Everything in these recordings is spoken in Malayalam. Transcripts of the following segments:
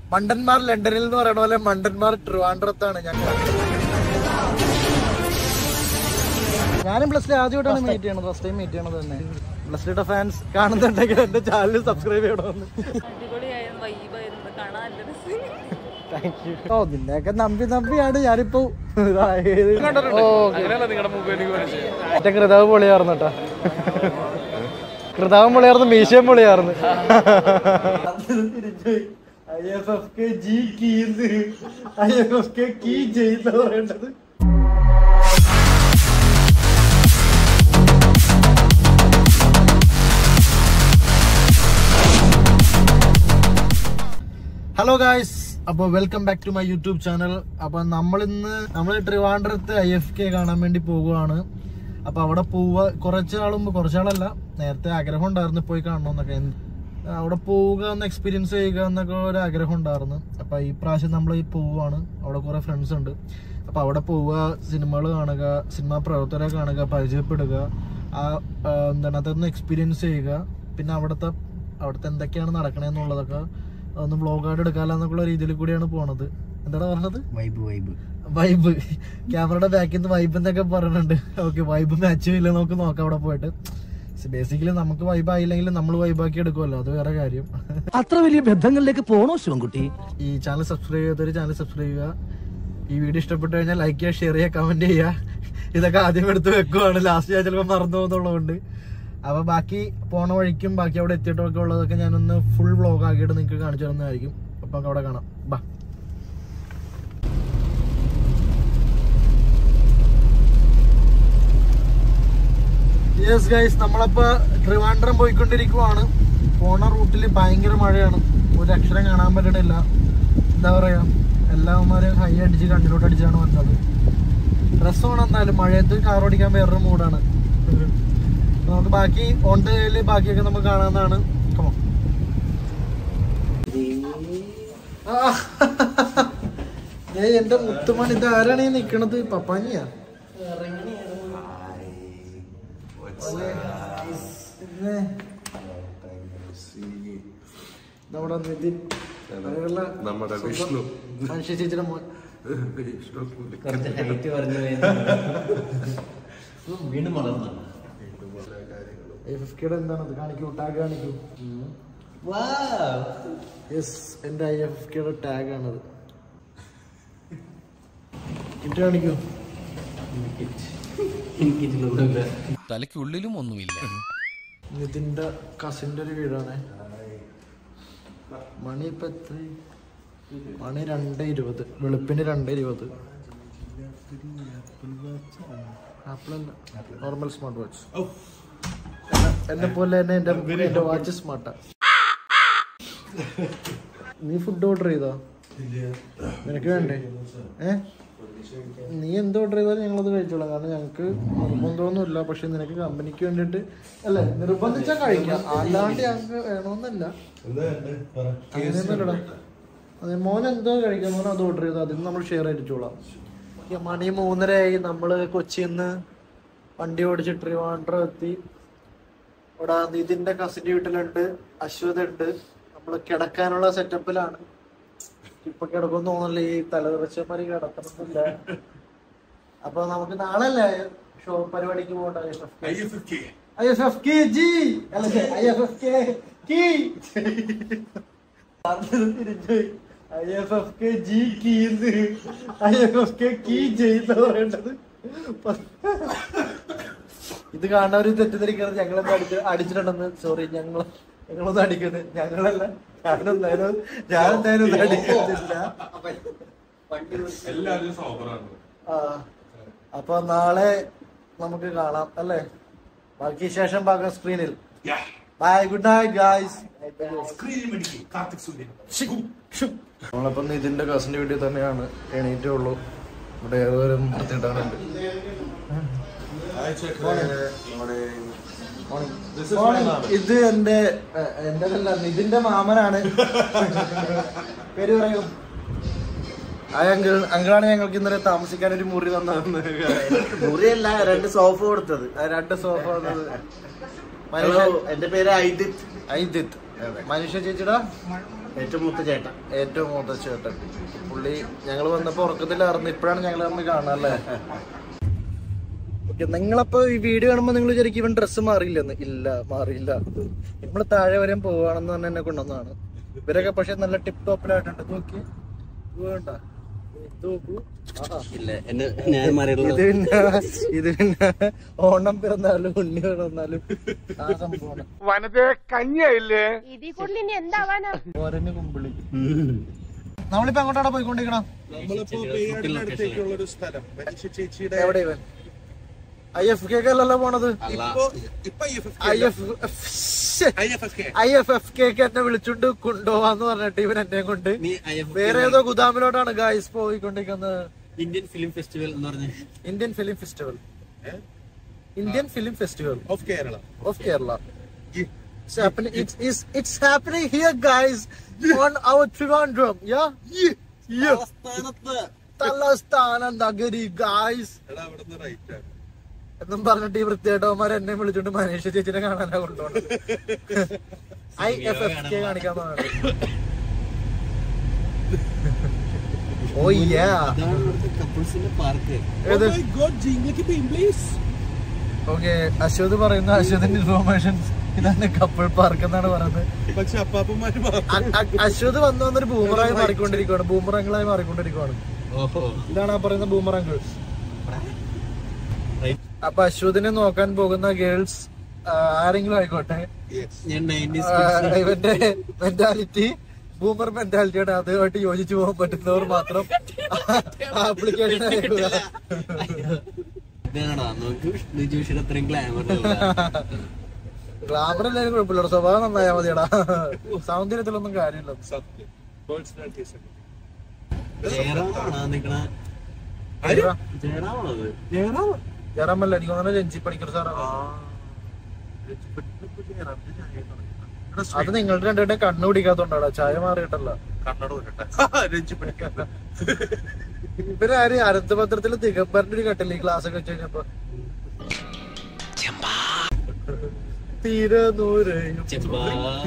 മണ്ടന്മാർ ലണ്ടനിൽ എന്ന് പറയുന്ന പോലെ മണ്ടന്മാർ ട്രിവാൻഡ്രത്താണ് ഞങ്ങൾ ഞാനും പ്ലസ് ടു ആദ്യമായിട്ടാണ് മീറ്റ് ചെയ്യണത് ഫസ്റ്റ് ടൈം മീറ്റ് ചെയ്യണത് തന്നെ പ്ലസ് ടുയുടെ ഫാൻസ് കാണുന്നുണ്ടെങ്കിൽ എന്റെ ചാനൽ സബ്സ്ക്രൈബ് ചെയ്യണമെന്ന് അടിപൊളിയായിരുന്നു വൈബായിരുന്നു കാണാൻ നല്ല രസം താങ്ക് യു ഓ നിന്നെയൊക്കെ നമ്പി നമ്പിയാണ് ഞാനിപ്പോ ഇതായത്. ഓ, മറ്റേ കൃതാവ് പൊളിയാർന്നു കേട്ടോ കൃതാവും പൊളിയാർന്ന് മീശയും പൊളിയാർന്ന് I F F K G കീന്ന് ഐ എഫ് എഫ് കെ കീ ചെയ്യുന്ന പറയേണ്ടത് ഹലോ ഗായ്സ് അപ്പോൾ welcome back to my YouTube channel അപ്പോൾ നമ്മളിന്ന് നമ്മൾ ട്രിവാൻഡ്രത്ത് ഐ എഫ് കെ കാണാൻ വേണ്ടി പോവുകയാണ് അപ്പോൾ അവിടെ പോവുക കുറച്ച് നാളും കുറച്ച് നാളല്ല നേരത്തെ ആഗ്രഹം ഉണ്ടായിരുന്നു പോയി കാണണമെന്നൊക്കെ എന്ത്- അവിടെ പോവുക ഒന്ന് എക്സ്പീരിയൻസ് ചെയ്യുക എന്നൊക്കെ ഒരു ആഗ്രഹം ഉണ്ടായിരുന്നു അപ്പോൾ ഈ പ്രാവശ്യം നമ്മൾ ഈ പോവുകയാണ് അവിടെ കുറേ ഫ്രണ്ട്സ് ഉണ്ട് അപ്പോൾ അവിടെ പോവുക സിനിമകൾ കാണുക സിനിമാ പ്രവർത്തകരെ കാണുക പരിചയപ്പെടുക ആ ആ, എന്താണ് അതൊന്ന് എക്സ്പീരിയൻസ് ചെയ്യുക പിന്നെ അവിടുത്തെ അവിടുത്തെ എന്തൊക്കെയാണ് നടക്കണേന്നുള്ളതൊക്കെ ഒന്ന് വ്ളോഗായിട്ട് എടുക്കാമല്ലോ എന്നൊക്കെയുള്ള രീതിയിൽ കൂടിയാണ് പോണത് എന്താണ് പറഞ്ഞത് വൈബ് വൈബ് വൈബ് ക്യാമറയുടെ ബാക്കിൽ നിന്ന് വൈബ് എന്നൊക്കെ പറയുന്നുണ്ട് ഓക്കെ വൈബ് മാച്ച് ഇല്ല നമുക്ക് നോക്കാം അവിടെ പോയിട്ട് ബേസിക്കലി നമുക്ക് വൈബ് ആയില്ലെങ്കിൽ നമ്മൾ വൈബാക്കി എടുക്കുമല്ലോ അത് വേറെ കാര്യം അത്ര വലിയ ബന്ധങ്ങളിലേക്ക് പോണോ ശിവൻകുട്ടി ഈ ചാനൽ സബ്സ്ക്രൈബ് ചെയ്യാത്തൊരു ചാനൽ സബ്സ്ക്രൈബ് ചെയ്യുക ഈ വീഡിയോ ഇഷ്ടപ്പെട്ടു കഴിഞ്ഞാൽ ലൈക്ക് ചെയ്യുക ഷെയർ ചെയ്യുക കമന്റ് ചെയ്യുക ഇതൊക്കെ ആദ്യം എടുത്ത് വെക്കുവാണ് ലാസ്റ്റ് ഞാൻ ചിലപ്പോൾ മറന്നു പോകുന്നുള്ളതുകൊണ്ട് അപ്പൊ ബാക്കി പോണ വഴിക്കും ബാക്കി അവിടെ എത്തിയിട്ടൊക്കെ ഉള്ളതൊക്കെ ഞാനൊന്ന് ഫുൾ വ്ളോഗ് ആക്കിയിട്ട് നിങ്ങൾക്ക് കാണിച്ചു തരുന്നതായിരിക്കും അപ്പൊ നമുക്ക് അവിടെ കാണാം ബാ യെസ് ഗൈസ് നമ്മളപ്പോ ട്രിവാൻഡ്രം പോയിക്കൊണ്ടിരിക്കുവാണ് പോണ റൂട്ടിൽ ഭയങ്കര മഴയാണ് ഒരു അക്ഷരം കാണാൻ പറ്റണില്ല എന്താ പറയാ എല്ലാവന്മാരും ഹൈ അടിച്ച് കണ്ണിലോട്ട് അടിച്ചാണ് വന്നത് രസമാണ് എന്നാലും മഴയത്ത് കാർ ഓടിക്കാൻ വേറൊരു മൂഡാണ് നമുക്ക് ബാക്കി ഓൺ ഡേയില് ബാക്കിയൊക്കെ നമുക്ക് കാണാവുന്നതാണ് Come on. ആ. ദേ എന്റെ മുത്തുമണി ഇത് ആരാണ് ഈ നിക്കണത് പപ്പാനിയാ പിന്നെ നമ്മുടെ നിതിൻ അങ്ങനെയുള്ള നമ്മുടെ സ്വന്തം വിഷ്ണു. മനുഷ്യ ചേച്ചിയുടെ മോൻ വീണ്ടും വളർന്നു ഫിഫ്റ്റിയുടെ എന്താണത് കാണിക്കൂ ടാഗ് കാണിക്കൂ യെസ് എന്റെ ഐ എഫ് കെയുടെ ടാഗ് ആണത് ഇട്ട് കാണിക്കൂ തലയ്ക്കുള്ളിലും ഒന്നുമില്ല നിതിന്റെ കസിന്റെ ഒരു വീടാണ് മണി ഇപ്പൊ എത്ര മണി രണ്ട് ഇരുപത് വെളുപ്പിന് രണ്ട് ഇരുപത് ആപ്പിൾ അല്ല നോർമൽ സ്മാർട്ട് വാച്ച് എന്നെ പോലെ തന്നെ എന്റെ എന്റെ വാച്ച് സ്മാർട്ടാ നീ ഫുഡ് ഓർഡർ ചെയ്തോ നിനക്ക് വേണ്ടേ ഏ നീ എന്ത് ഓർഡർ ചെയ്താലും ഞങ്ങളത് കഴിച്ചോളാം കാരണം ഞങ്ങൾക്ക് നിർബന്ധമൊന്നുമില്ല പക്ഷെ നിനക്ക് കമ്പനിക്ക് വേണ്ടിയിട്ട് അല്ലേ നിർബന്ധിച്ചാൽ കഴിക്കാം അല്ലാണ്ട് ഞങ്ങൾക്ക് വേണമെന്നല്ല അങ്ങനെയൊന്നുമില്ലടാ അതെ മോൻ എന്തോ കഴിക്കാം മോൻ അത് ഓർഡർ ചെയ്താൽ അതിന് നമ്മൾ ഷെയർ അടിച്ചോളാം ഈ മണി മൂന്നരയായി നമ്മൾ കൊച്ചിയിൽ നിന്ന് വണ്ടി ഓടിച്ച് ട്രിവാൻഡ്രം എത്തി ഇവിടെ നിതിന്റെ കസിന്റെ വീട്ടിലുണ്ട് അശ്വത് ഉണ്ട് നമ്മൾ കിടക്കാനുള്ള സെറ്റപ്പിലാണ് ഇപ്പൊ കിടക്കും തോന്നില്ല ഈ തലതെറിച്ചമാരി കിടക്കണമെന്നില്ല അപ്പൊ നമുക്ക് നാളെ അല്ലേ ഷോ പരിപാടിക്ക് പോകണ്ട I F F K G അല്ല ഐ എഫ് എഫ് കെ കീ I F F K G കീന്ന് ഐ എഫ് എഫ് കെ കീ ചെയ്യുന്ന പറയേണ്ടത് ഇത് കാണുന്നവർ തെറ്റിദ്ധരിക്കുന്നത് ഞങ്ങളെന്താ അടിച്ച് അടിച്ചിട്ടുണ്ടെന്ന് സോറി ഞങ്ങൾ ഞങ്ങളൊന്നും അടിക്കുന്നത് ഞങ്ങളല്ല ഞാനെന്തായാലും ഞാനെന്തായാലും ഒന്നും അടിക്കുന്നില്ല എല്ലാവരും സോബറാണ് ആ അപ്പൊ നാളെ നമുക്ക് കാണാം അല്ലേ ബാക്കി ശേഷം ഭാഗം സ്ക്രീനിൽ ബൈ ഗുഡ് നൈറ്റ് ഗായ്സ് നമ്മളിപ്പം ഇതിന്റെ കസിന്റെ വീട്ടിൽ തന്നെയാണ് എണീറ്റേ ഉള്ളൂ ഇവിടെ ഏതൊരു വൃത്തിയിട്ടാറുണ്ട് ഇത് എന്റെ എന്റെ നിതിന്റെ മാമനാണ് പേര് പറയൂ ആ അങ്കിൾ അങ്കിളാണ് ഞങ്ങൾക്ക് ഇന്നലെ താമസിക്കാൻ ഒരു മുറി തന്നത് മുറിയല്ല രണ്ട് സോഫ കൊടുത്തത് ആ രണ്ട് സോഫ തന്നത് ഹലോ എന്റെ പേര് ഐദിത് ഐദിത് മനുഷ്യ ചേച്ചിടാ ഏറ്റവും മൂത്ത ചേട്ടൻ ഏറ്റവും മൂത്ത ചേട്ടൻ പുള്ളി ഞങ്ങൾ വന്നപ്പോ ഉറക്കത്തിലായിരുന്നു ഇപ്പോഴാണ് ഞങ്ങൾ തമ്മിൽ കാണാല്ലേ ഓക്കെ നിങ്ങളപ്പോ ഈ വീഡിയോ കാണുമ്പോ നിങ്ങൾ വിചാരിക്കും ഇവൻ ഡ്രസ്സ് മാറിയില്ലെന്ന് ഇല്ല മാറിയില്ല നമ്മള് താഴെ വരെ പോവാണെന്ന് തന്നെ എന്നെ കൊണ്ടുവന്നതാണ് ഇവരൊക്കെ പക്ഷെ നല്ല ടിപ്പ് ടോപ്പിലായിട്ടുണ്ട് ഇത് നോക്കി ഇത് വേണ്ട ഇത് നോക്കൂ ആ ഇല്ല എന്നെ ഞാൻ ഇത് മാറിയിട്ടുള്ളത് പിന്നെ ഇത് പിന്നെ ഓണം പിറന്നാലും ഉണ്ണി പിറന്നാലും ആ സംഭവമാണ് ഇതിൽ കൂടുതൽ ഇനി എന്താവാനാ ഓരന് കുമ്പിളി നമ്മളിപ്പോ അങ്ങോട്ടാണ് പോയിക്കൊണ്ടിരിക്കണം എവിടെ ഇവൻ ഐ എഫ് കെ അല്ലല്ലോ പോണത് I F I F F K എന്നെ വിളിച്ചോണ്ട് കൊണ്ടുപോവാന്ന് പറഞ്ഞിട്ട് ഇവൻ എന്നെ കൊണ്ട് നീ IFFK വേറെ ഏതോ ഗുദാമിലോട്ടാണ് ഗായ്സ് പോയിക്കൊണ്ടിരിക്കുന്നത് ഇന്ത്യൻ ഫിലിം ഫെസ്റ്റിവൽ എന്ന് പറഞ്ഞ Indian film festival Indian film festival of Kerala of Kerala. It's happening. It's, it's, it's happening here, guys, on our Trivandrum. Yeah? Yeah. Yeah. തലസ്ഥാന നഗരി ഗായ്സ് എടാ അവിടുന്ന് റൈറ്റ് ആണ് എന്നും പറഞ്ഞിട്ട് ഈ വൃത്തിയായിട്ടവന്മാർ എന്നെ വിളിച്ചോണ്ട് മനീഷ ചേച്ചിനെ കാണാനാ കൊണ്ടുപോകണം ഐ എഫ് എഫ് കെ കാണിക്കാൻ ഓ യാ അതാണ് ഇവിടുത്തെ കപ്പിൾസിന്റെ പാർക്ക് ഏത് Oh my God, ജിങ്കിക്ക് beam, please. ഓക്കെ അശ്വത് പറയുന്ന അശ്വതിന്റെ ഇൻഫോർമേഷൻ ഇതാണ് കപ്പിൾ പാർക്ക് എന്നാണ് പറയുന്നത് പക്ഷെ അപ്പാപ്പന്മാര് മാത്രം അ- അ- അശ്വത് വന്നു വന്നൊരു ബൂമറായി മാറിക്കൊണ്ടിരിക്കുവാണ് ബൂമറങ്ങളായി മാറിക്കൊണ്ടിരിക്കുവാണ് ഓഹോ ഇതാണ് ആ പറയുന്ന ബൂമറങ്ങൾ അപ്പൊ അശ്വതിനെ നോക്കാൻ പോകുന്ന ഗേൾസ് ആരെങ്കിലും ആയിക്കോട്ടെ ഞാൻ നയൻറ്റീസ് ആ, ഇവന്റെ മെന്റാലിറ്റി ബൂമർ മെന്റാലിറ്റിയാണ് അതുമായിട്ട് യോജിച്ചു പോകാൻ പറ്റുന്നവർ മാത്രം ആപ്ലിക്കേഷൻ ഇതാണോ നോക്ക് ജോഷിയുടെ അത്രയും ഗ്ലാമർ ഗ്ലാമർ എല്ലാവരും കുഴപ്പമില്ല സ്വഭാവം നന്നായാ മതിയടാ സൗന്ദര്യത്തിലൊന്നും കാര്യമില്ല സത്യം പേഴ്സണാലിറ്റി ജയറാമാണോ നിക്കണ ആര്? ജയറാമാണോ അത് ജയറാമല്ല എനിക്ക് തോന്നുന്നു രഞ്ജി പണിക്കർ സാറാണ് അത് നിങ്ങളുടെ രണ്ടുപേരുടെ കണ്ണു പിടിക്കാത്തോണ്ടാടാ ചായ മാറിയിട്ടല്ല കണ്ണട തൊട്ടിട്ട് രഞ്ജി പഠിക്കാൻ ഇവരാര് അനന്തപത്രത്തില് ദിഗംബറിന്റെ ഒരു കട്ടില്ലേ ക്ലാസ് ഒക്കെ വെച്ച് കഴിഞ്ഞപ്പോ തീരെ നൂരയും ചെമ്പാ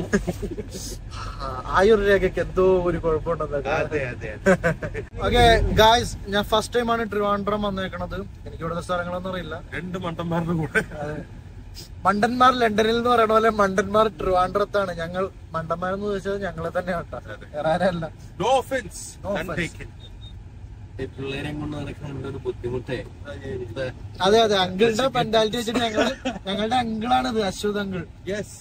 ആയൊരു രേഖയ്ക്ക് എന്തോ ഒരു കുഴപ്പമുണ്ടെന്നൊക്കെ അതെ അതെ ഓക്കെ ഗായ്സ് ഞാൻ ഫസ്റ്റ് ടൈം ആണ് ട്രിവാൻഡ്രം വന്നേക്കണത് എനിക്ക് ഇവിടുത്തെ സ്ഥലങ്ങളൊന്നും അറിയില്ല രണ്ട് മണ്ടന്മാരുടെ കൂടെ അതെ. മണ്ടന്മാർ ലണ്ടനിൽ എന്ന് പറയുന്ന പോലെ മണ്ടന്മാർ ട്രിവാൻഡ്രത്താണ് ഞങ്ങൾ മണ്ടന്മാരെന്ന് ചോദിച്ചത് ഞങ്ങളെ തന്നെ കേട്ടോ വേറെ ആരല്ല നോ ഒഫൻസ് No offense. ഈ പിള്ളേരെ കൊണ്ട് നടക്കാൻ ഒരു ബുദ്ധിമുട്ടേ ഇത് അതെ അതെ അങ്കിളുടെ മെന്റാലിറ്റി വെച്ചിട്ട് ഞങ്ങൾ ഞങ്ങളുടെ അങ്കിളാണിത് അശ്വത് അങ്കിൾ യെസ്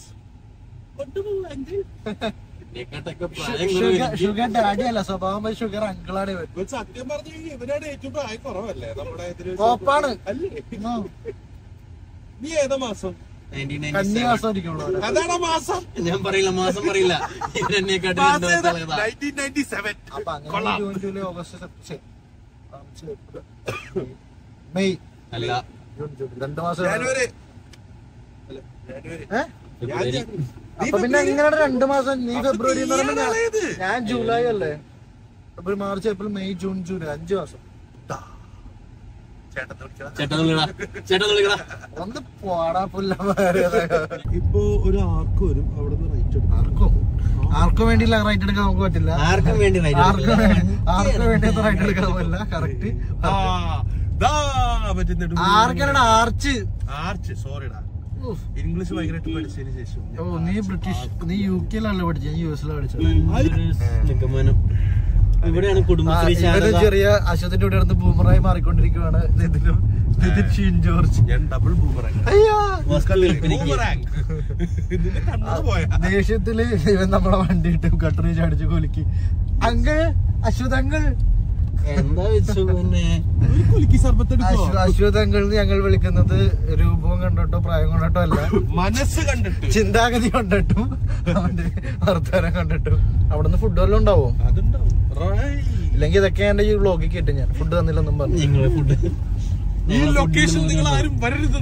എന്നെക്കാട്ടൊക്കെ പ്രായം ഷുഗർ കുറവ് ഷുഗർ ഡാഡി അല്ല സ്വഭാവം ഷുഗർ അങ്കിളാണ് ഇവൻ സത്യം പറഞ്ഞു കഴിഞ്ഞാൽ ഇവനാണ് ഏറ്റവും പ്രായം കുറവല്ലേ നമ്മുടെ ഇതില് കോപ്പാണ്. അല്ലേ ഉം. നീ ഏതാ മാസം 1997. കന്യാസം ഇരിക്കുള്ളൂ അവര്. അതാണോ മാസം ഞാൻ പറയില്ല മാസം പറയില്ല ഇവരെന്നെക്കാട്ടി രണ്ട് മാസം ദിവസം ഇളയതാ. നയൻറ്റീൻ നയൻറ്റി സെവൻ അപ്പൊ അങ്ങനെ ജൂൺ ജൂലൈ ഓഗസ്റ്റ് സെപ്റ്റംബർ ശ്ശെ. ആ, ശ്ശെ. മെയ് അല്ല ജൂൺ ജൂലൈ രണ്ട് മാസം ജാനുവരി അല്ല, ജാനുവരി ഏ? ഫെബ്രുവരി അപ്പൊ പിന്നെ എങ്ങനെയാണ് രണ്ട് മാസം നീ അപ്പൊ ഫെബ്രുവരി എന്ന് പറയുമ്പോ നീയാണ് ഞാൻ- ഇളയത്. ഞാൻ ജൂലൈ അല്ലേ ഫെബ്രുവരി March April May June July അഞ്ചു മാസം ചേട്ടൻ വിളിക്കണ ചേട്ടൻ വിളിക്കടാ ചേട്ടൻ വിളിക്കടാ ഒന്ന് പോടാ പുല്ല ഇപ്പൊ ഒരു ആർക്ക് വരും അവിടെ നിന്ന് റൈറ്റ് എടുക്കും ആർക്കും ആർക്കും വേണ്ടിയില്ല റൈറ്റ് എടുക്കാൻ നമുക്ക് പറ്റില്ല ആർക്കും വേണ്ടി right ആർക്കും എടുക്കില്ല. വേണ്ടി ആർക്കും വേണ്ടി റൈറ്റ് എടുക്കാൻ പറ്റില്ല കറക്റ്റ് ആ, ദാ മറ്റേ നെടുമുടി. ആർക്കാണ് ആർച്ച് ആർച്ച് സോറിടാ ഉഫ്. ഇംഗ്ലീഷ് ഭയങ്കരമായിട്ട് പഠിച്ചതിന് ശേഷം ഓ നീ ബ്രിട്ടീഷ് നീ യു കെയിലല്ലേ പഠിച്ചത് ഞാൻ യു എസിലാണ് പഠിച്ചത് നിഗമനം ഇവിടെയാണ് ആ, കുടുംബശ്രീ ഇവര് ശാരദ ചെറിയ അശ്വത്തിന്റെ കൂടെ അടുത്ത് ബൂമറായി മാറിക്കൊണ്ടിരിക്കുവാണ് നിതിനും നിതിൻ ഷീൻ ജോർജ് ഞാൻ ഡബിൾ ബൂമറാങ് അയ്യോ വസ്തു വിൽപ്പനയ്ക്ക് ബൂമറാങ് നിന്റെ കണ്ണു പോയാ ദേഷ്യത്തില് ഇവൻ നമ്മളെ വണ്ടി ഇട്ട് കട്ടറി ചാടിച്ച് കൊലിക്ക് അങ്കിൾ അശ്വത് അങ്കിൾ എന്താ വെച്ചു പിന്നെ ഒരു കുലുക്കി സർബത്ത് എടുക്കോ അശ്വ- അശ്വത് അങ്കിൾ ഞങ്ങൾ വിളിക്കുന്നത് രൂപവും കണ്ടിട്ടോ പ്രായം കൊണ്ടിട്ടോ അല്ല മനസ്സ് കണ്ടിട്ട് ചിന്താഗതി കൊണ്ടിട്ടും അവന്റെ വർത്തമാനം കണ്ടിട്ടും അവിടുന്ന് ഫുഡ് വല്ലതും ഉണ്ടാവും അതുണ്ടാവും Right. ഇല്ലെങ്കിൽ ഇതൊക്കെ എന്റെ ഈ വ്ളോഗിൽ കേട്ടു ഞാൻ ഫുഡ് തന്നില്ലെന്നും പറഞ്ഞു നിങ്ങളെ ഫുഡ് ഈ ലൊക്കേഷൻ നിങ്ങൾ ആരും വരരുത്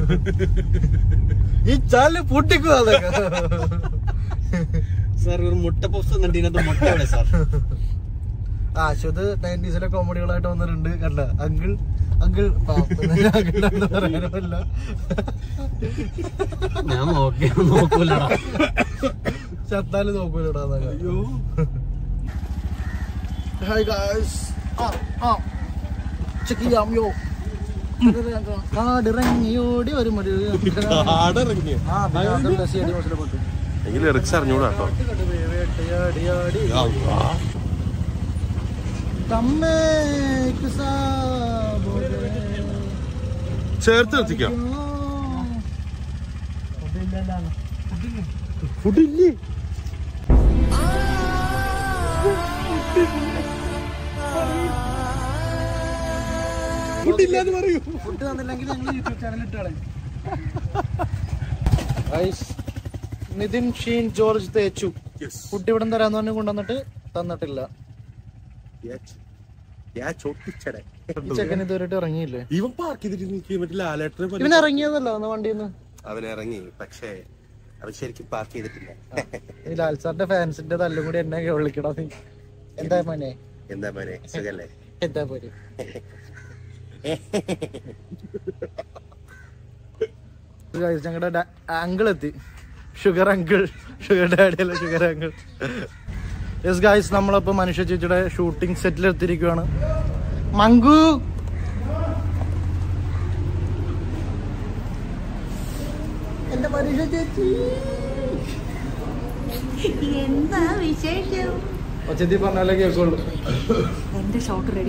ഈ ചാല് പൊട്ടിക്കുക അതൊക്കെ സാർ ഒരു മുട്ട പോസ്റ്റ് എന്നിട്ട് ഇതിനകത്ത് മുട്ട എവിടെ സാർ ആ അശ്വത് നയൻറ്റീസിലെ കോമഡികളായിട്ട് വന്നിട്ടുണ്ട് കണ്ട അങ്കിൾ അങ്കിൾ അങ്കിൾ പറയാനല്ല ഞാൻ നോക്കി നോക്കൂലടാ ചത്താല് നോക്കൂലടാ അയ്യോ ഹായ് ഗായ്സ് ആ ആ ചെക്ക് ചെയ്യാം യോ കാടിറങ്ങി ഓടി ഒരു മടി കാടിറങ്ങിയ ആ പിന്നെ അതുള്ള സി ഡി മോശം പൊട്ടി എനിക്ക് ലിറിക്സ് അറിഞ്ഞൂടാ കേട്ടോ വേട്ടയാടിയാടി തമ്മേക്ക് സാബോലെ ചേർത്ത് നിർത്തിക്കാം ഫുഡ് ഇല്ലേ ഫുഡ് ഇല്ലാന്ന് പറയൂ ഫുഡ് തന്നില്ലെങ്കിൽ ഞങ്ങൾ യൂട്യൂബ് ചാനൽ ഇട്ടാളെ നിതിൻ ഷീൻ ജോർജ് തേച്ചു ഫുഡ് ഇവിടെ തരാന്ന് പറഞ്ഞു കൊണ്ടുവന്നിട്ട് തന്നിട്ടില്ല ഞാൻ ചോട്ടിച്ചടേ ഈ ചെക്കൻ ഇതുവരെയായിട്ട് ഇറങ്ങിയില്ലേ ഇവൻ പാർക്ക് ചെയ്തിട്ട് നിൽക്കുക മറ്റേ ലാലേട്ടനെ പോലെ ഇവൻ ഇറങ്ങിയതല്ല അന്ന് വണ്ടിയിൽ നിന്ന് അവൻ ഇറങ്ങി പക്ഷേ അവൻ ശരിക്കും പാർക്ക് ചെയ്തിട്ടില്ല ഈ ലാൽ സാറിന്റെ ഫാൻസിന്റെ തല്ലും കൂടി എന്നെ വിളിക്കടാ നീ എന്താ മോനെ എന്താ മോനെ സുഖല്ലേ എന്താ പോരെ ഞങ്ങളുടെ അങ്കിൾ എത്തി ഷുഗർ അങ്കിൾ ഷുഗർ ഡാഡി അല്ല ഷുഗർ അങ്കിൾ യെസ് ഗായ്സ് നമ്മളിപ്പോ മനുഷ്യ ചേച്ചിയുടെ ഷൂട്ടിംഗ് സെറ്റിൽ എത്തിയിരിക്കുവാണ് മങ്കു എന്റെ മനുഷ്യ ചേച്ചി എന്താ വിശേഷം ഒച്ചത്തി പറഞ്ഞാലേ കേൾക്കുള്ളൂ എന്റെ ഷോട്ട് റെഡി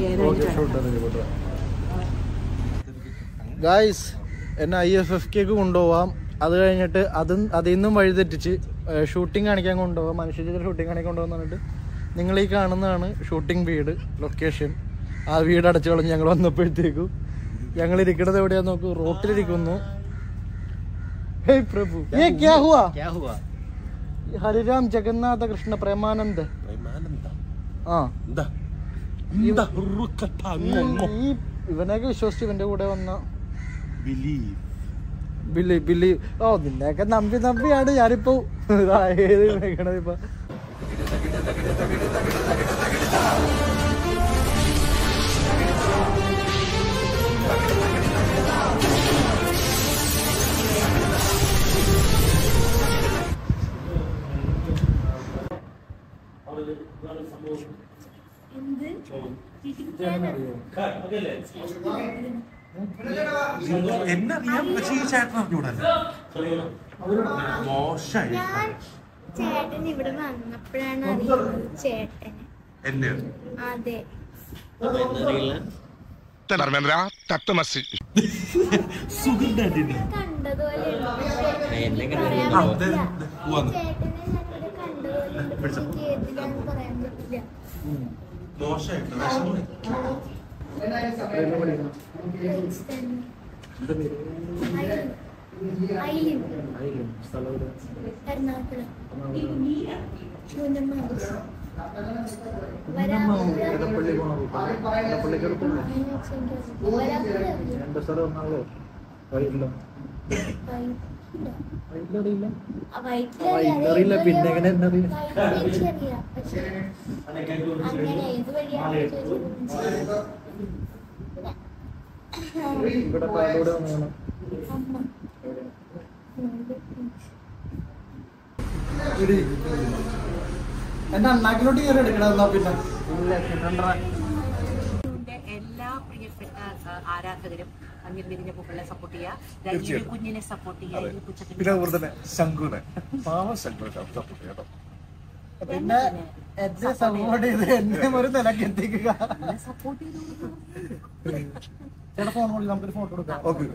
ഗായ്സ് എന്നെ ഐ എഫ് എഫ് കെക്ക് കൊണ്ടുപോവാം അത് കഴിഞ്ഞിട്ട് അതും അതിൽ നിന്നും വഴിതെറ്റിച്ച് ഷൂട്ടിംഗ് കാണിക്കാൻ കൊണ്ടുപോകാം മനുഷ്യരുടെ ഷൂട്ടിംഗ് കാണിക്കാൻ കൊണ്ടുപോകാൻ പറഞ്ഞിട്ട് നിങ്ങൾ ഈ കാണുന്നതാണ് ഷൂട്ടിംഗ് വീട് ലൊക്കേഷൻ ആ വീട് അടച്ചു കളഞ്ഞ് ഞങ്ങൾ വന്നപ്പോഴത്തേക്കും ഞങ്ങൾ ഇരിക്കുന്നത് എവിടെയാന്ന് നോക്കൂ റോട്ടിലിരിക്കുന്നു ഹേ പ്രഭു ഏ ക്യാ ഹുവാ ഹരിരാം ജഗന്നാഥ കൃഷ്ണ പ്രേമാനന്ദ് ആ എന്താ എന്താ റുക്കട്ട അങ്ങൊങ്ങോ. ഈ ഇവനെയൊക്കെ വിശ്വസിച്ച് ഇവന്റെ കൂടെ വന്ന Believe. ബില്ലി ബില്ലി ഓ നിന്നെയൊക്കെ നമ്പി നമ്പിയാണ് ഞാനിപ്പോ ഏത് വെക്കണത് ഇപ്പൊ എന്നറിയാം പക്ഷേ ഈ ചേട്ടൻ അറിഞ്ഞൂടല്ലോ മോശമായി ഞാൻ ചേട്ടൻ ഇവിടെ വന്നപ്പോഴാണ് അറിയുന്നത് ചേട്ടന് എന്നെ അതെ ധർമ്മേന്ദ്ര തത്വമസി സുഖം കണ്ടതുപോലെ അതെ പോവാന്ന് ചേട്ടനെ ഞാനിവിടെ കണ്ടതുപോലെ എനിക്ക് ഏതിലാന്ന് പറയാൻ പറ്റില്ല മോശമായിട്ട് വിഷമമായി ഐലിൻ എറണാകുളം മൂന്നമ്മാടി വരാൻ അറിയില്ല പിന്നെ എങ്ങനെ എന്താ അറിയാം എനിക്കറിയാം പക്ഷെ അങ്ങനെ ഏത് വഴിയാണ് ഇവിടെ പാലോട് വന്നതാണ് അമ്മ എന്റെ അണ്ണാക്കിലോട്ട് കയറി എടുക്കണം എന്നാ പിന്നെ ഇല്ല കിട്ടണ്ട ന്റെ എല്ലാ പ്രിയപ്പെട്ട ആ, ആരാധകരും അങ്ങിൽ വിരിഞ്ഞ പൂക്കളെ സപ്പോർട്ട് ചെയ്യുക രഞ്ജിനി കുഞ്ഞിനെ സപ്പോർട്ട് ചെയ്യുക ഈ പുച്ചക്കൻ പിന്നെ അതുപോലെ തന്നെ ശങ്കുനെ പാവ ശങ്കുനെ സപ്പോർട്ട് ചെയ്യണം പിന്നെ എന്നെ സപ്പോർട്ട് ചെയ്ത് എന്നെ ഒരു നിലക്ക് എത്തിക്കുക സപ്പോർട്ട് ചെയ്തു ചേട്ടാ ഫോൺ വിളി നമുക്കൊരു ഫോട്ടോ എടുക്കാം ഓക്കെ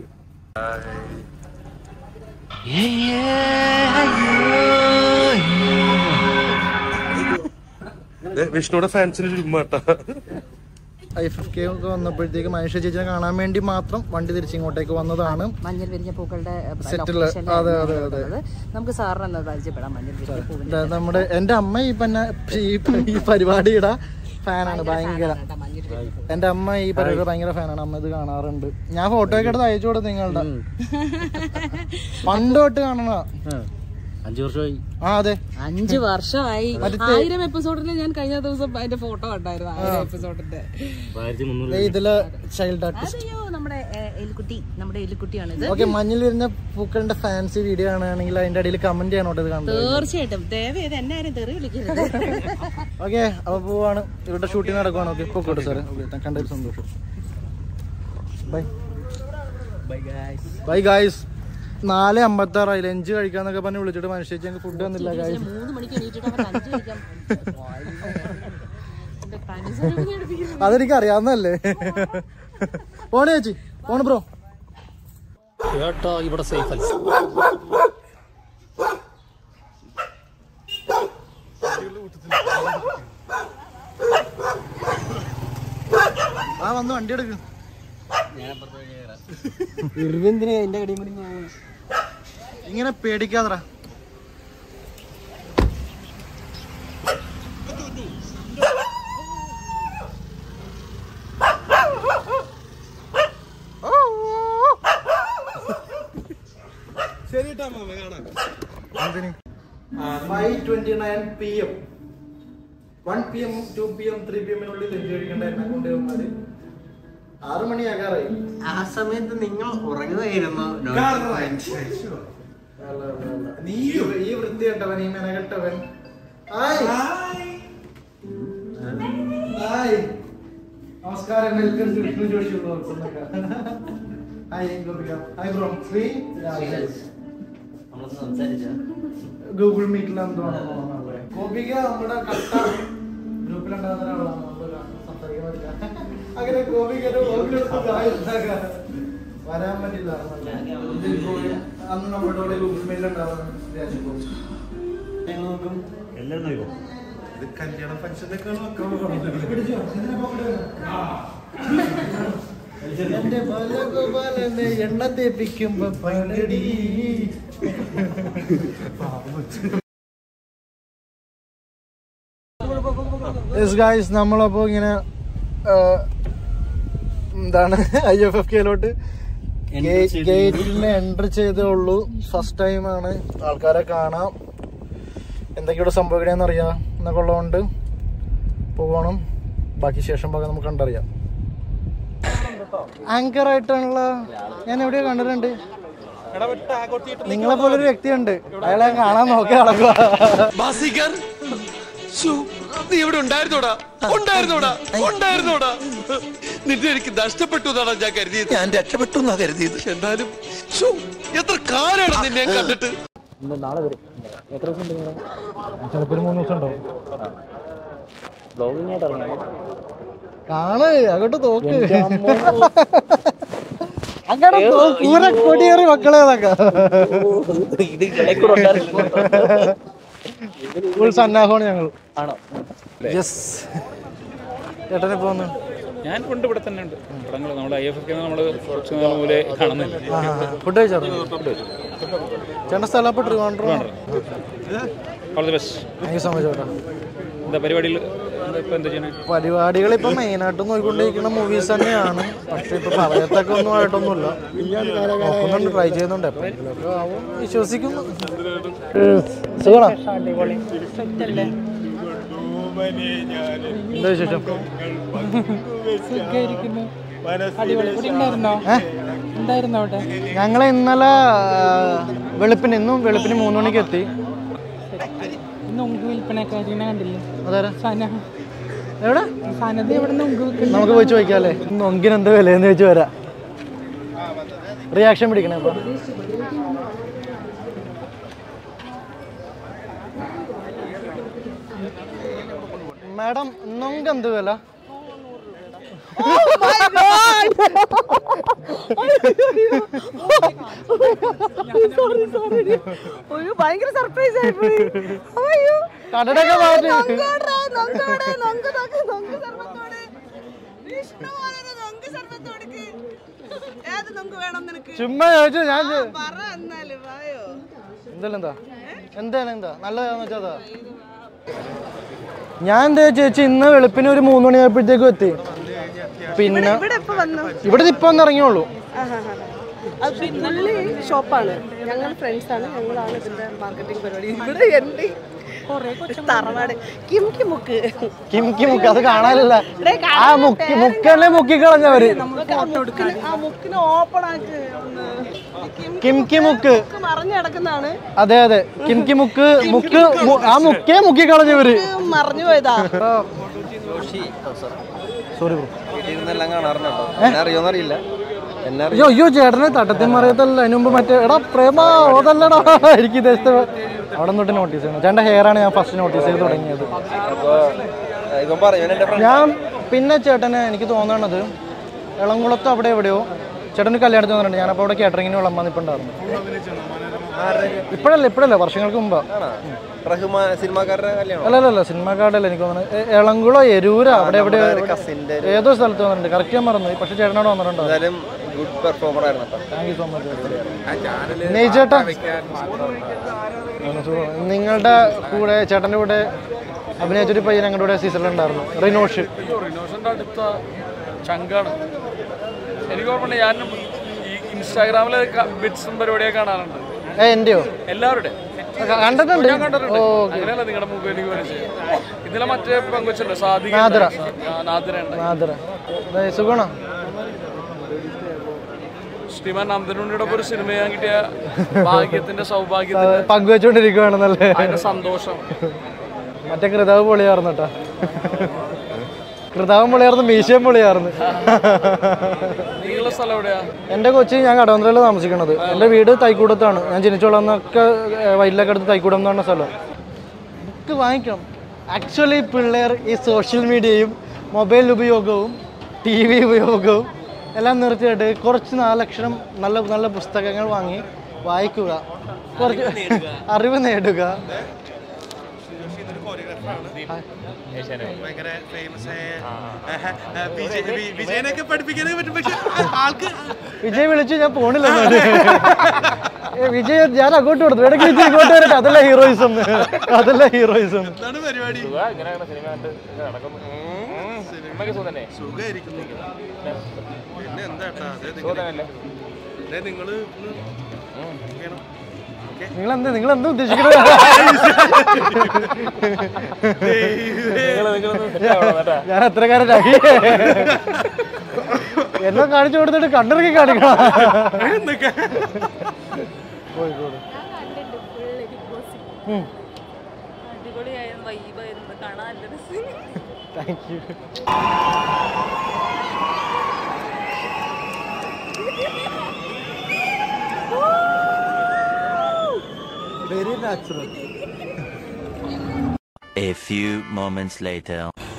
വിഷ്ണുയുടെ ഫാൻസിന് ഒരു ഉമ്മ ഐ എഫ് കെ ഒക്കെ വന്നപ്പോഴത്തേക്ക് മനുഷ്യ ചേച്ചിനെ കാണാൻ വേണ്ടി മാത്രം വണ്ടി തിരിച്ചിങ്ങോട്ടേക്ക് വന്നതാണ് മഞ്ഞൾ വിരിഞ്ഞ പൂക്കളുടെ സെറ്റില് അതെ അതെ അതെ നമുക്ക് സാറിന് ഒന്ന് പരിചയപ്പെടാം മഞ്ഞൾ വിരിഞ്ഞ പൂവിന്റെ ദാ നമ്മുടെ എന്റെ അമ്മ ഈ പന്ന ഈ ഈ പരിപാടിയുടെ ഫാനാണ് ഭയങ്കര മഞ്ഞൾ വിരിഞ്ഞ പൂ എന്റെ അമ്മ ഈ പരിപാടി ഭയങ്കര ഫാനാണ് അമ്മ ഇത് കാണാറുണ്ട് ഞാൻ ഫോട്ടോ ഒക്കെ എടുത്ത് അയച്ചു കൊടുത്തു നിങ്ങളുടെ പണ്ട് തൊട്ട് കാണണ അഞ്ചു വർഷമായി ആ അതെ അഞ്ചു വർഷമായി ആയിരം എപ്പിസോഡിന് ഞാൻ കഴിഞ്ഞ ദിവസം അതിന്റെ ഫോട്ടോ കണ്ടായിരുന്നു ആയിരം എപ്പിസോഡിന്റെ ആയിരത്തി മുന്നൂറ് ദേ ഇതില് ചൈൽഡ് ആർട്ടിസ്റ്റ് അയ്യോ നമ്മുടെ ഏ, എലിക്കുട്ടി നമ്മുടെ എലിക്കുട്ടിയാണ് ഇത് ഓക്കെ മഞ്ഞിൽ വരുന്ന പൂക്കളുടെ ഫാൻസി വീഡിയോ കാണുകയാണെങ്കിൽ അതിന്റെ അടിയിൽ കമന്റ് ചെയ്യണോട്ടോ ഇത് കണ്ടത് തീർച്ചയായിട്ടും ദയവ് ചെയ്ത് എന്നെ ആരും തെറി വിളിക്കരുത് ഓക്കെ അപ്പൊ പോവാണ് ഇവരുടെ ഷൂട്ടിംഗ് നടക്കുവാണ് ഓക്കെ ഇപ്പൊ കൂട്ടെ സാറേ ഓക്കെ കണ്ടൊരു സന്തോഷം ബൈ ബൈ ഗായ്സ് നാല് അമ്പത്തി ആറായി ലഞ്ച് കഴിക്കാന്നൊക്കെ പറഞ്ഞ് വിളിച്ചിട്ട് മനുഷ്യ ഞങ്ങൾക്ക് ഫുഡ് വന്നില്ല ഗായ്സ് മൂന്ന് മണിക്ക് എണീറ്റിട്ട് അവർ അഞ്ച് കഴിക്കാൻ എന്റെ തനി സർവ്വ എടുപ്പിക്കുന്നു. അതെനിക്ക് അറിയാവുന്നല്ലേ പോണേ ചേച്ചി പോണ് ബ്രോ കേട്ടോ ഇവിടെ സേഫ് അല്ല ആ വന്ന് വണ്ടി എടുക്ക് ഇങ്ങനെ പേടിക്കാതറ ശരി ട്ടാ മാമ കാണാം five twenty nine P M one P M two P M three P എമ്മിനുള്ളിൽ ലഞ്ച് കഴിക്കേണ്ട എന്നെ കൊണ്ടുവന്നാൽ ആറു മണിയാകാറായി ആ സമയത്ത് നിങ്ങൾ ഉറങ്ങുകയായിരുന്നു നീ ഈ വൃത്തികെട്ടവൻ ഈ മെനകെട്ടവൻ ഹായ് ഹായ് നമസ്കാരം welcome to Vishnu Joshi vlogs എന്നൊക്കെ hi Gopika hi bro Shri Rajesh നമ്മളൊന്ന് സംസാരിച്ച ഗൂഗിൾ മീറ്റിലാണ് തോന്നുന്നത് ഗോപിക നമ്മുടെ കട്ട ഗ്രൂപ്പിലുണ്ടാകുന്ന ഒരാളാണ് നമ്മൾ സംസാരിക്കാൻ പറ്റില്ല അങ്ങനെ ഗോപികയുടെ ഗോപിക വരാൻ പറ്റില്ല ഇതിൽ ഗോപി അന്ന് നമ്മുടെ കൂടെ ഗൂഗിൾ മീറ്റിലുണ്ടാവുന്ന വിചാരിച്ചപ്പോൾ നോക്കും ഇത് കല്യാണ ഫംഗ്ഷനേക്കാളും ഒക്കെ പിടിച്ചോ എന്തിനാ പോകണ്ടത്? എന്റെ ബാലഗോപാലനെ എണ്ണ തേപ്പിക്കുമ്പോ പങ്കടി ഗായ്സ് നമ്മളപ്പോ ഇങ്ങനെ ആ, എന്താണ് ഐ എഫ് എഫ് കെയിലോട്ട് ഗേറ്റിൽ എൻട്രി ചെയ്തേ ഉള്ളൂ ഫസ്റ്റ് ടൈം ആണ് ആൾക്കാരെ കാണാം എന്തൊക്കെയാണ് സംഭവിക്കണേന്ന് അറിയാം എന്നൊക്കെ ഉള്ളതുകൊണ്ട് പോകണം ബാക്കി ശേഷം ഭാഗം നമുക്ക് കണ്ടറിയാം ആങ്കർ ആയിട്ടുള്ള ഞാൻ എവിടെയോ കണ്ടിട്ടുണ്ട് നിങ്ങളെ പോലെ ഒരു വ്യക്തിയുണ്ട് അയാളെ ഞാൻ കാണാൻ നോക്കി നടക്കുക ബാസികർ ശ്ശോ, നീ ഇവിടെ ഉണ്ടായിരുന്നോടാ ഉണ്ടായിരുന്നോടാ ഉണ്ടായിരുന്നോടാ നിന്നെ എനിക്ക് നഷ്ടപ്പെട്ടു എന്നാണ് ഞാൻ കരുതിയത് ഞാൻ രക്ഷപ്പെട്ടു എന്നാ കരുതിയത് എന്നാലും ശ്ശോ, എത്ര കാലാണ് നിന്നെ ഞാൻ കണ്ടിട്ട് ചിലപ്പോ ഒരു മൂന്ന് ദിവസം ഉണ്ടാവും കാണ് അങ്ങോട്ട് നോക്ക് അങ്ങനെ പൂര കൊടിയേറി മക്കളെ അതൊക്കെ ഫുൾ സന്നാഹമാണ് ഞങ്ങൾ യെസ് ചേട്ടനെ പോന്നു ഞാൻ കൊണ്ട് ഇവിടെ തന്നെ ഉണ്ട് പടങ്ങൾ നമ്മൾ ഐ എഫ് എഫ് നമ്മൾ കുറച്ച് നാൾ മുതലേ കാണുന്നില്ല ഫുഡ് കഴിച്ചായിരുന്നു ചേട്ടൻ സ്ഥലം അപ്പൊ Trivandrum all the best thank you so much ചേട്ടാ എന്താ പരിപാടിയിൽ എന്താ ഇപ്പൊ എന്താ ചെയ്യണേ പരിപാടികൾ ഇപ്പൊ മെയിൻ ആയിട്ട് നോക്കിക്കൊണ്ടിരിക്കുന്ന മൂവീസ് തന്നെയാണ് പക്ഷെ ഇപ്പൊ പറയത്തൊക്കെ ഒന്നും ആയിട്ടൊന്നുമില്ല നോക്കുന്നുണ്ട് ട്രൈ ചെയ്യുന്നുണ്ട് എപ്പോഴെങ്കിലുമൊക്കെ ആവും വിശ്വസിക്കുന്നു സുഖമാണോ എന്താ വിശേഷം ഞങ്ങൾ ഇന്നലെ ആ, വെളുപ്പിന് ഇന്നും വെളുപ്പിന് മൂന്ന് മണിക്ക് എത്തി അതാരാ എവിടെ നമുക്ക് പോയി ചോദിക്കാല്ലേ നൊങ്കിന് എന്ത് വിലയെന്ന് ചോദിച്ചു വരാം റിയാക്ഷൻ പിടിക്കണേ അപ്പൊ മാഡം നൊങ്ക് എന്ത് വില ഒരു ഭയങ്കര സർപ്രൈസ് ആയിപ്പോയി അയ്യോ കടടൊക്കെ മാറ്റി നൊങ്കോടെ, നൊങ്കോടെ, നൊങ്ക് നൊങ്ക് നൊങ്ക് സർബത്തോടെ. വിഷ്ണുമോനെ നൊങ്ക് സർബത്ത് കൊടുക്ക്. ഏത് നൊങ്ക് വേണം നിനക്ക് ചുമ്മാ ചോദിച്ചു ഞാൻ ചോ- പറ എന്നാല് വായോ എന്തായാലും എന്താ എന്താണ് എന്താ നല്ലതാന്ന് വെച്ചാ ഞാൻ എന്താ ചേച്ചി ഇന്ന് വെളുപ്പിന് ഒരു മൂന്ന് മണിയായപ്പോഴത്തേക്കും എത്തി പിന്നെ ഇവിടെ ഇപ്പൊ വന്നു ഇവിടെ ഇപ്പൊ ഒന്ന് ഇറങ്ങിയുള്ളൂ അത് പുള്ളി ഷോപ്പാണ് ഞങ്ങൾ ഫ്രണ്ട്സാണ് ഞങ്ങളാണ് ഇതിന്റെ മാർക്കറ്റിംഗ് പരിപാടി ഇവിടെ എൻ്റെ കുറേ തറവാട് കിം കിമുക്ക് കിം കിം മുക്ക് അത് കാണാനില്ല ഇവിടെ ആ മുക്കി മുക്കന്നെ മുക്കി കളഞ്ഞവര് നമുക്ക് ആ മുക്കിന് ആ മുക്കിന് ഓപ്പൺ ആക്ക് ഒന്ന്. കിം കിം കി മുക്ക് മുക്ക് മറിഞ്ഞു കിടക്കുന്നതാണ് അതെ അതെ കിം കി മുക്ക് മുക്ക് മു- ആ മുക്കേ മുക്കി കളഞ്ഞവര് ഇത് മറിഞ്ഞു പോയതാ സോറി ബ്രോ വീട്ടിൽ നിന്നെല്ലാം കാണാറുണ്ടോ എന്നെ അറിയോന്നറിയില്ല എന്നെ അയ്യോ അയ്യോ ചേട്ടനെ തട്ടത്തിൽ മറിയത്തല്ല അതിന് മുമ്പ് മറ്റേ എടാ പ്രേമ അതല്ലടാ എനിക്ക് ഇദ്ദേഹത്തെ അവിടെ തൊട്ട് നോട്ടീസ് ചെയ്യണം ചേട്ടൻ്റെ ഹെയർ ആണ് ഞാൻ ഫസ്റ്റ് നോട്ടീസ് ചെയ്ത് തുടങ്ങിയത് അപ്പൊ ഇവൻ പറയും എന്റെ ഫ്രണ്ട് ഞാൻ പിന്നെ ചേട്ടനെ എനിക്ക് തോന്നണത് ഇളംകുളത്ത് അവിടെ എവിടെയോ ചേട്ടന് കല്യാണത്തിന് വന്നിട്ടുണ്ട് ഞാനപ്പോൾ അവിടെ കാറ്ററിങ്ങിന് വിളമ്പാൻ നിൽപ്പുണ്ടായിരുന്നു ഇപ്പോഴല്ല ഇപ്പോഴല്ല വർഷങ്ങൾക്ക് മുമ്പാ റഹ്മാൻ സിനിമാക്കാരുടെ കല്യാണം അല്ല അല്ല അല്ല സിനിമാക്കാടല്ല എനിക്ക് തോന്നുന്നത് എ- എളംകുളം എരൂര അവിടെ എവിടെ കസിന്റെ ഏതോ സ്ഥലത്ത് വന്നിട്ടുണ്ട് കറക്റ്റ് ഞാൻ മറന്നു പക്ഷെ ചേട്ടനോട് വന്നിട്ടുണ്ടോ എന്തായാലും ഗുഡ് പെർഫോമർ ആയിരുന്നു കേട്ടോ താങ്ക് യു സോ മച്ച് നെയ്ചേട്ടാ നിങ്ങളുടെ കൂടെ ചേട്ടൻ്റെ കൂടെ അഭിനയിച്ചൊരു പയ്യൻ ഞങ്ങളുടെ കൂടെ സീസണിലുണ്ടായിരുന്നു റിനോഷ് അയ്യോ റിനോഷന്റെ അടുത്ത ചങ്കാണ് എനിക്ക് ഓർമ്മയുണ്ട് ഞാൻ ഈ ഇൻസ്റ്റാഗ്രാമിലെ ബിറ്റ്സും പരിപാടിയൊക്കെ കാണാറുണ്ട് ഏ എൻ്റെയോ എല്ലാവരുടെ കണ്ടിട്ടുണ്ട് ഞാൻ കണ്ടിട്ടുണ്ട് ഓ അങ്ങനെയല്ല നിങ്ങളുടെ മുമ്പ് എനിക്ക് പരിചയം ഇതിലെ മറ്റേ പങ്കുവച്ചല്ലോ സാധിക നാദിറ. നാദിര ഉണ്ട് മാതറ സുഖണോ ശ്രീമാൻ നന്ദനുണ്ണിയുടെ ഒപ്പം ഒരു സിനിമ ചെയ്യാൻ കിട്ടിയ ഭാഗ്യത്തിന്റെ സൗഭാഗ്യത്തിന്റെ പങ്കുവെച്ചോണ്ടിരിക്കുകയാണെന്നല്ലേ അതിന്റെ സന്തോഷം മറ്റേ കൃതാവ് പൊളിയായിരുന്നു കേട്ടോ കൃതാവും പൊളിയായിരുന്നു മീശയും പൊളിയായിരുന്നു നിങ്ങളുടെ സ്ഥലം എവിടെയാ എൻ്റെ കൊച്ചി ഞാൻ കടവന്ത്രയിൽ താമസിക്കുന്നത് എൻ്റെ വീട് തൈക്കൂടത്താണ് ഞാൻ ജനിച്ചു വളർന്നൊക്കെ ഏഹ്, വയലിലൊക്കെ അടുത്ത് തൈക്കൂടം എന്ന് പറഞ്ഞ സ്ഥലം ബുക്ക് വാങ്ങിക്കണം ആക്ച്വലി പിള്ളേർ ഈ സോഷ്യൽ മീഡിയയും മൊബൈൽ ഉപയോഗവും ടി വി ഉപയോഗവും എല്ലാം നിർത്തിയിട്ട് കുറച്ച് നാലക്ഷരം നല്ല നല്ല പുസ്തകങ്ങൾ വാങ്ങി വായിക്കുക കുറച്ച് അറിവ് നേടുക ഭയങ്കര ഫേമസ് വിജയനൊക്കെ പഠിപ്പിക്കാനൊക്കെ പറ്റും പക്ഷെ ആൾക്ക് വിജയ് വിളിച്ചു ഞാൻ പോണില്ല എന്നാല്. ഏ, വിജയ് ഞാൻ അങ്ങോട്ട് കൊടുത്തു ഇടയ്ക്ക് വിജയ് ഇങ്ങോട്ട് വരട്ടെ അതല്ല ഹീറോയിസം അതല്ല ഹീറോയിസം എന്താണ് പരിപാടി സുഖമായിരിക്കുന്നു പിന്നെ എന്താ ഏട്ടാ, അതെ നിങ്ങള് അതെ നിങ്ങള് ഒന്ന് വേണം. ഓക്കേ? നിങ്ങൾ എന്താ നിങ്ങൾ എന്താ ഉദ്ദേശിക്കുന്നത് ഞാൻ അത്രക്കാരനായി എന്നെ കാണിച്ചു കൊടുത്തിട്ട് കണ്ടിറക്കി കാണിക്കണം കോഴിക്കോട് ഉം. അടിപൊളിയായിരുന്നു വൈബായിരുന്നു കാണാൻ നല്ല രസം thank you very natural A few moments later.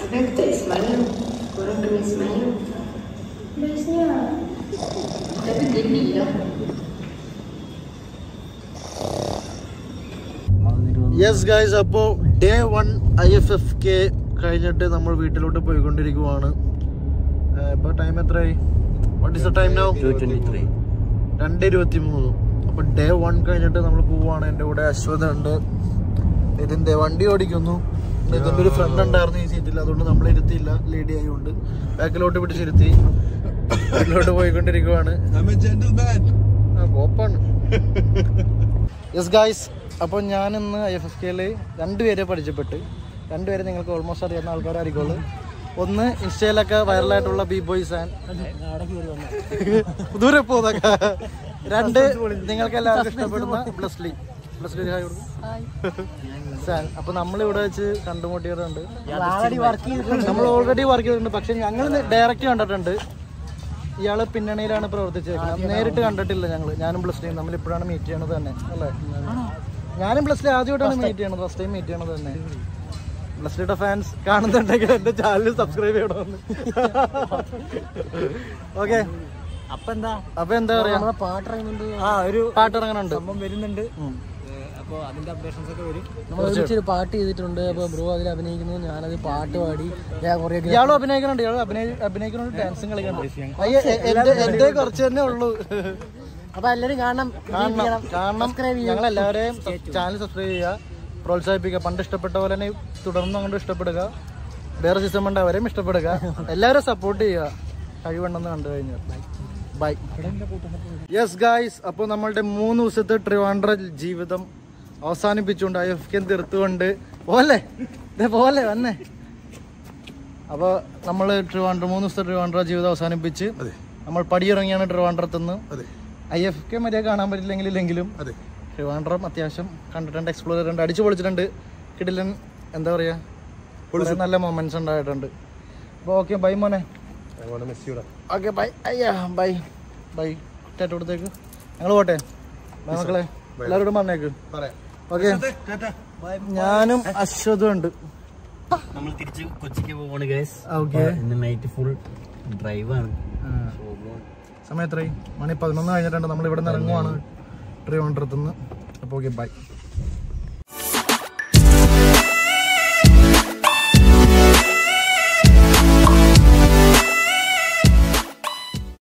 Yes guys അപ്പോൾ day one I F F K കഴിഞ്ഞിട്ട് നമ്മൾ വീട്ടിലോട്ട് പോയിക്കൊണ്ടിരിക്കുവാണ് ഇപ്പോൾ ടൈം എത്രയായി what is the time now രണ്ട് ഇരുപത്തി മൂന്ന് അപ്പോൾ ഡേ വൺ കഴിഞ്ഞിട്ട് നമ്മൾ പോവാണ് എൻ്റെ കൂടെ അശ്വത ഉണ്ട് ഇതിൻ്റെ വണ്ടി ഓടിക്കുന്നു ഇതിൻ്റെ ഒരു ഫ്രണ്ട് ഉണ്ടായിരുന്നു ഈ സീറ്റിൽ അതുകൊണ്ട് നമ്മൾ ഇരുത്തിയില്ല ലേഡി ആയതുകൊണ്ട് ബാക്കിലോട്ട് പിടിച്ചിരുത്തി ബാക്കിലോട്ട് പോയിക്കൊണ്ടിരിക്കുവാണ് I'm a gentleman. ആ കോപ്പാണ് യെസ് ഗായ്സ് അപ്പോൾ ഞാൻ ഇന്ന് ഐ എഫ് എഫ് കെയിൽ രണ്ടുപേരെ പരിചയപ്പെട്ട് രണ്ടുപേരെ നിങ്ങൾക്ക് ഓൾമോസ്റ്റ് അറിയാവുന്ന ആൾക്കാരായിരിക്കുള്ളൂ ഒന്ന് ഇൻസ്റ്റയിലൊക്കെ വൈറലായിട്ടുള്ള ബി ബോയ്സ് ആൻഡ് ദൂരെ പോകുന്നൊക്കെ രണ്ട് നിങ്ങൾക്ക് എല്ലാവർക്കും ഇഷ്ടപ്പെടുന്ന ബ്ലസ്ലി ബ്ലസ്ലി ഹായ് കൊടുക്കും സാൻ അപ്പൊ നമ്മൾ ഇവിടെ വെച്ച് കണ്ടുമുട്ടിയിട്ടുണ്ട് നമ്മൾ ഓൾറെഡി വർക്ക് ചെയ്തിട്ടുണ്ട് പക്ഷെ ഞങ്ങൾ ഡയറക്റ്റ് കണ്ടിട്ടുണ്ട് ഇയാള് പിന്നണിയിലാണ് പ്രവർത്തിച്ചേക്കുന്നത് നേരിട്ട് കണ്ടിട്ടില്ല ഞങ്ങൾ ഞാനും ബ്ലസ്ലിയും നമ്മൾ ഇപ്പോഴാണ് മീറ്റ് ചെയ്യണത് തന്നെ അല്ലേ ഞാനും ബ്ലസ്ലി ആദ്യമായിട്ടാണ് മീറ്റ് ചെയ്യണത് ഫസ്റ്റ് ടൈം മീറ്റ് ചെയ്യണത് തന്നെ ബ്ലസ്ലിയുടെ ഫാൻസ് കാണുന്നുണ്ടെങ്കിൽ എന്റെ ചാനൽ സബ്സ്ക്രൈബ് ചെയ്യണമെന്ന് ഓക്കെ അപ്പൊ എന്താ അപ്പൊ എന്താ പറയാ പാട്ടിറങ്ങുന്നുണ്ട് ആ ഒരു പാട്ട് ഇറങ്ങണുണ്ട് സംഭവം വരുന്നുണ്ട് ഉം. അപ്പൊ അതിന്റെ അപ്ഡേഷൻസ് ഒക്കെ വരും നമ്മൾ ഒരുമിച്ചൊരു പാട്ട് ചെയ്തിട്ടുണ്ട് അപ്പൊ ബ്രോ അതിൽ അഭിനയിക്കുന്നു ഞാനത് പാട്ട് പാടി ഞാൻ കുറേ ഇയാളും അഭിനയിക്കുന്നുണ്ട് ഇയാൾ അഭിനയ അഭിനയിക്കുന്നുണ്ട് ഡാൻസും കളിക്കുന്നുണ്ട് അയ്യ എ- എന്റെ എന്റെ കുറച്ച് തന്നെ ഉള്ളൂ അപ്പൊ എല്ലാരും കാണണം കാണണം കാരണം ഞങ്ങൾ എല്ലാവരെയും ചാനൽ സബ്സ്ക്രൈബ് ചെയ്യുക പ്രോത്സാഹിപ്പിക്കുക പണ്ട് ഇഷ്ടപ്പെട്ട പോലെ തന്നെ തുടർന്നും അങ്ങോട്ട് ഇഷ്ടപ്പെടുക വേറെ സിസ്റ്റം ഉണ്ട് അവരെയും ഇഷ്ടപ്പെടുക എല്ലാവരും സപ്പോർട്ട് ചെയ്യുക കഴിവുണ്ടെന്ന് കണ്ടു കഴിഞ്ഞാൽ ബൈ യെസ് ഗായ്സ് അപ്പോൾ നമ്മളുടെ മൂന്ന് ദിവസത്തെ ട്രിവാൻഡ്ര ജീവിതം അവസാനിപ്പിച്ചുകൊണ്ട് ഐ എഫ് കെ തീർത്തുകൊണ്ട് പോലെ ഇതേ പോലെ വന്നേ അപ്പോൾ നമ്മൾ ട്രിവാൻഡ്ര മൂന്ന് ദിവസത്തെ ട്രിവാൻഡ്ര ജീവിതം അവസാനിപ്പിച്ച് നമ്മൾ പടിയിറങ്ങിയാണ് ട്രിവാൻഡ്രത്തുനിന്ന് ഐ എഫ് കെ മര്യാദ കാണാൻ പറ്റില്ലെങ്കിൽ ഇല്ലെങ്കിലും ട്രിവാൻഡ്രം അത്യാവശ്യം കണ്ടിട്ടുണ്ട് എക്സ്പ്ലോർ ചെയ്തിട്ടുണ്ട് അടിച്ചു പൊളിച്ചിട്ടുണ്ട് കിടിലൻ എന്താ പറയുക കുറേ നല്ല മൊമെന്റ്സ് ഉണ്ടായിട്ടുണ്ട് അപ്പോൾ ഓക്കെ ബൈ മോനെ ഓക്കെ ബൈ അയ്യാ ബൈ ബൈ ടാറ്റ കൊടുത്തേക്ക് ഞങ്ങൾ പോട്ടെ ബൈ മക്കളെ എല്ലാവരോടും പറഞ്ഞേക്ക് ഓക്കെ ഞാനും അശ്വതും ഉണ്ട് നമ്മൾ തിരിച്ച് കൊച്ചിക്ക് പോവാണ് ഗൈസ് ഓക്കെ ഇന്ന് നൈറ്റ് ഫുൾ ഡ്രൈവാണ് സമയം എത്രയായി മണി പതിനൊന്ന് കഴിഞ്ഞിട്ടുണ്ട് നമ്മൾ ഇവിടെ നിന്ന് ഇറങ്ങുവാണ് ട്രിവാൻഡ്രത്തുനിന്ന് അപ്പോൾ ഓക്കെ ബൈ